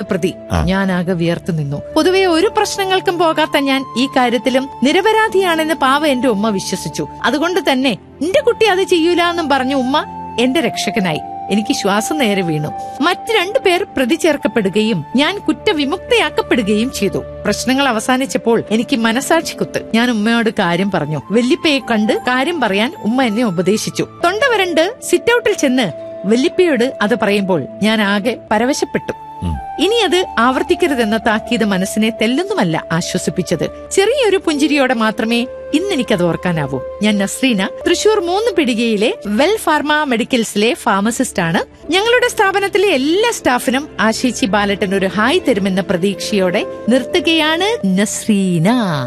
പ്രതി ആ. ഞാൻ ആകെ വിയർത്തു നിന്നു പൊതുവെ ഒരു പ്രശ്നങ്ങൾക്കും പോകാത്ത ഞാൻ ഈ കാര്യത്തിലും നിരപരാധിയാണെന്ന് പാവ എന്റെ ഉമ്മ വിശ്വസിച്ചു അതുകൊണ്ട് തന്നെ എന്റെ കുട്ടി അത് ചെയ്യൂല എന്നും പറഞ്ഞ ഉമ്മ എന്റെ രക്ഷകനായി എനിക്ക് ശ്വാസം നേരെ വീണു മറ്റു രണ്ടു പേർ പ്രതി ചേർക്കപ്പെടുകയും ഞാൻ കുറ്റവിമുക്തയാക്കപ്പെടുകയും ചെയ്തു പ്രശ്നങ്ങൾ അവസാനിച്ചപ്പോൾ എനിക്ക് മനസാക്ഷി കുത്ത് ഞാൻ ഉമ്മയോട് കാര്യം പറഞ്ഞു വെല്ലിപ്പയെ കണ്ട് കാര്യം പറയാൻ ഉമ്മ എന്നെ ഉപദേശിച്ചു തൊണ്ട വരണ്ട് സിറ്റൌട്ടിൽ ചെന്ന് വെല്ലിപ്പയോട് അത് പറയുമ്പോൾ ഞാൻ ആകെ പരവശപ്പെട്ടു ഉം. ഇനി അത് ആവർത്തിക്കരുതെന്ന താക്കീത് മനസ്സിനെ തെല്ലൊന്നുമല്ല ആശ്വസിപ്പിച്ചത് ചെറിയൊരു പുഞ്ചിരിയോടെ മാത്രമേ ഇന്ന് എനിക്കത് ഓർക്കാനാവൂ ഞാൻ നസ്രീന തൃശൂർ മൂന്ന് പിടികയിലെ വെൽ ഫാർമ മെഡിക്കൽസിലെ ഫാർമസിസ്റ്റ് ആണ് ഞങ്ങളുടെ സ്ഥാപനത്തിലെ എല്ലാ സ്റ്റാഫിനും ആശേച്ചി ബാലട്ടൻ ഒരു ഹായ് തരുമെന്ന പ്രതീക്ഷയോടെ നിർത്തുകയാണ് നസ്രീന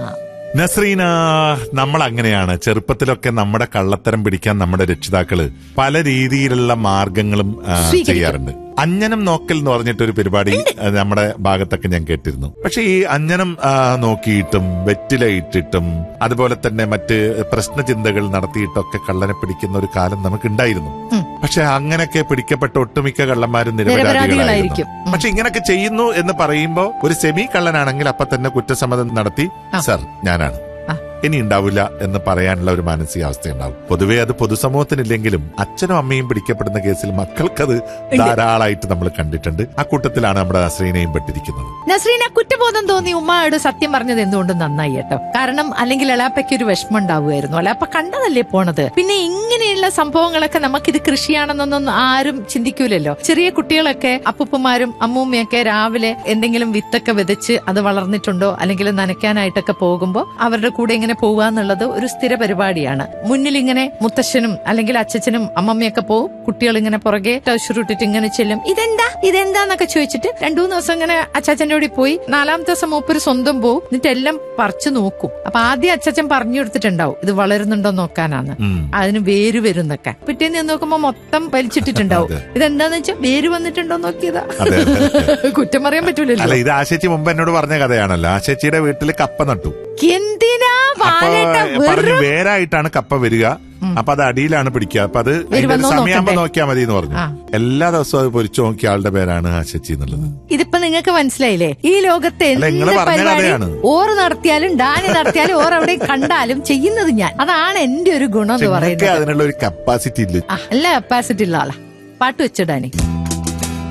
നസ്രീന നമ്മൾ അങ്ങനെയാണ് ചെറുപ്പത്തിലൊക്കെ നമ്മുടെ കള്ളത്തരം പിടിക്കാൻ നമ്മുടെ രക്ഷിതാക്കള് പല രീതിയിലുള്ള മാർഗങ്ങളും ആ, സ്വീകരിക്കും. ചെയ്യാറുണ്ട് അഞ്ജനം നോക്കൽ എന്ന് പറഞ്ഞിട്ടൊരു പരിപാടി ആ, നമ്മുടെ ഭാഗത്തൊക്കെ ഞാൻ കേട്ടിരുന്നു പക്ഷെ ഈ അഞ്ജനം ആ, നോക്കിയിട്ടും വെറ്റിലയിട്ടിട്ടും അതുപോലെ തന്നെ മറ്റ് പ്രശ്നചിന്തകൾ നടത്തിയിട്ടൊക്കെ കള്ളനെ പിടിക്കുന്ന ഒരു കാലം നമുക്ക് ഉണ്ടായിരുന്നു ഉം. പക്ഷെ അങ്ങനെയൊക്കെ പിടിക്കപ്പെട്ട ഒട്ടുമിക്ക കള്ളന്മാരും നിരപരാധികളായിരിക്കും. നിരപരാധികളായിരിക്കും ഉം. പക്ഷെ ഇങ്ങനെയൊക്കെ ചെയ്യുന്നു എന്ന് പറയുമ്പോ ഒരു സെമി കള്ളനാണെങ്കിൽ അപ്പൊ തന്നെ കുറ്റസമ്മതം നടത്തി ആ. സർ ഞാനാണ് ആ. ഇനി ഉണ്ടാവില്ല എന്ന് പറയാനുള്ള ഒരു മാനസികാവസ്ഥ ഉണ്ടാവും പൊതുവേ അത് പൊതുസമൂഹത്തിനില്ലെങ്കിലും അച്ഛനും അമ്മയും പിടിക്കപ്പെടുന്ന കേസിൽ മക്കൾക്കത് ധാരാളമായിട്ട് നമ്മൾ കണ്ടിട്ടുണ്ട് ആ കൂട്ടത്തിലാണ് നമ്മുടെ അശ്രീനയും പെട്ടിരിക്കുന്നത് നസ്രീന കുറ്റബോധം തോന്നി ഉമ്മയോട് സത്യം പറഞ്ഞത് എന്തുകൊണ്ടും നന്നായി കേട്ടോ കാരണം അല്ലെങ്കിൽ എളാപ്പയ്ക്ക് ഒരു വിഷമം ഉണ്ടാവുമായിരുന്നു എളാപ്പ കണ്ടതല്ലേ പോണത് പിന്നെ ഇങ്ങനെയുള്ള സംഭവങ്ങളൊക്കെ നമുക്കിത് കൃഷിയാണെന്നൊന്നും ആരും ചിന്തിക്കൂലല്ലോ ചെറിയ കുട്ടികളൊക്കെ അപ്പുപ്പന്മാരും അമ്മൂമ്മയൊക്കെ രാവിലെ എന്തെങ്കിലും വിത്തൊക്കെ വിതച്ച് അത് വളർന്നിട്ടുണ്ടോ അല്ലെങ്കിൽ നനയ്ക്കാനായിട്ടൊക്കെ പോകുമ്പോ അവരുടെ കൂടെ ഇങ്ങനെ പോവുക എന്നുള്ളത് ഒരു സ്ഥിര പരിപാടിയാണ് മുന്നിൽ ഇങ്ങനെ മുത്തശ്ശനും അല്ലെങ്കിൽ അച്ഛനും അമ്മമ്മയൊക്കെ പോവും കുട്ടികൾ ഇങ്ങനെ പുറകെ ടൗഷറിട്ടിട്ട് ഇങ്ങനെ ചെല്ലും ഇതെന്താ ഇതെന്താന്നൊക്കെ ചോദിച്ചിട്ട് രണ്ടു മൂന്ന് ദിവസം ഇങ്ങനെ അച്ചാച്ചന്റെ കൂടെ പോയി നാലാമത്തെ ദിവസം മൂപ്പര് സ്വന്തം പോവും എന്നിട്ട് എല്ലാം പറിച്ചു നോക്കും അപ്പൊ ആദ്യം അച്ചാച്ചൻ പറഞ്ഞു കൊടുത്തിട്ടുണ്ടാവും ഇത് വളരുന്നുണ്ടോ നോക്കാനാന്ന് ഉം. അതിന് വേര് വരുന്നൊക്കെ പിറ്റേന്ന് ചെന്ന് നോക്കുമ്പോ മൊത്തം വലിച്ചിട്ടിട്ടുണ്ടാവും അതെ. ഇതെന്താന്ന് വെച്ചാൽ വേര് വന്നിട്ടുണ്ടോ നോക്കിയതാ അതെ, അതെ. കുറ്റം പറയാൻ അല്ല പറ്റൂലല്ലോ ഇത് ആശേച്ചി മുമ്പ് എന്നോട് പറഞ്ഞ കഥയാണല്ലോ ആശേച്ചിയുടെ വീട്ടിൽ കപ്പ നട്ടു എന്തിനാ അപ്പൊ ബാലേട്ട പറഞ്ഞു വെറും വേരായിട്ടാണ് കപ്പ വരിക അപ്പൊ അത് അടിയിലാണ് പിടിക്കുക അപ്പൊ അത് അതിന്റെ വന്നോ സമയമാകുമ്പോ നോക്കണ്ടേ? നോക്കിയാൽ മതി എന്ന് പറഞ്ഞു ആ. എല്ലാ ദിവസവും അത് പൊരിച്ചു നോക്കിയ ആളുടെ പേരാണ് ആശച്ചി എന്നുള്ളത് ഇതിപ്പോ നിങ്ങൾക്ക് മനസ്സിലായില്ലേ ഈ ലോകത്തെ അല്ല, എന്ത് നിങ്ങള് പറഞ്ഞ പരിപാടി കഥയാണ്. ഓറ് നടത്തിയാലും ഡാനി നടത്തിയാലും ഓർ അവിടെ കണ്ടാലും ചെയ്യുന്നത് ഞാൻ അതാണ് എന്റെ ഒരു ഗുണം എന്ന് നിങ്ങൾക്ക് പറയുന്നത് അതിനുള്ള ഒരു കപ്പാസിറ്റി ഇല്ല ആ, നല്ല കപ്പാസിറ്റി ഉള്ള ആളാ പാട്ട് വെച്ചു ഡാനി